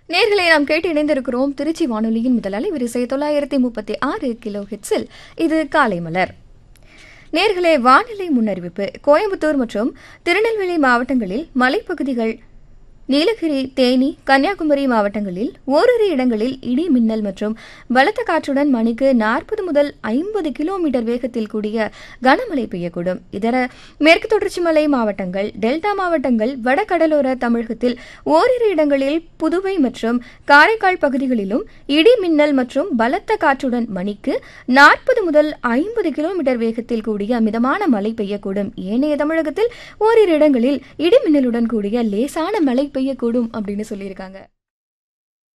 நேர்களை நாம் கேட்டு இணைந்திருக்கிறோம் திருச்சி வானொலியின் முதல் அலைவரிசை தொள்ளாயிரத்தி முப்பத்தி ஆறு கிலோ ஹிட்ஸில் இது காலை மலர் நேர்களே வானிலை முன்னறிவிப்பு கோயம்புத்தூர் மற்றும் திருநெல்வேலி மாவட்டங்களில் மலைப்பகுதிகள் நீலகிரி தேனி கன்னியாகுமரி மாவட்டங்களில் ஓரிரு இடங்களில் இடி மின்னல் மற்றும் பலத்த காற்றுடன் மணிக்கு நாற்பது முதல் ஐம்பது கிலோமீட்டர் வேகத்தில் கூடிய கனமழை பெய்யக்கூடும் இதர மேற்கு தொடர்ச்சி மலை மாவட்டங்கள் டெல்டா மாவட்டங்கள் வடகடலோர தமிழகத்தில் ஓரிரு இடங்களில் புதுவை மற்றும் காரைக்கால் பகுதிகளிலும் இடி மின்னல் மற்றும் பலத்த காற்றுடன் மணிக்கு நாற்பது முதல் ஐம்பது கிலோமீட்டர் வேகத்தில் கூடிய மிதமான மழை பெய்யக்கூடும் ஏனைய தமிழகத்தில் ஓரிரு இடங்களில் இடி மின்னலுடன் கூடிய லேசான மழை பெய்யக்கூடும் அப்படின்னு சொல்லியிருக்காங்க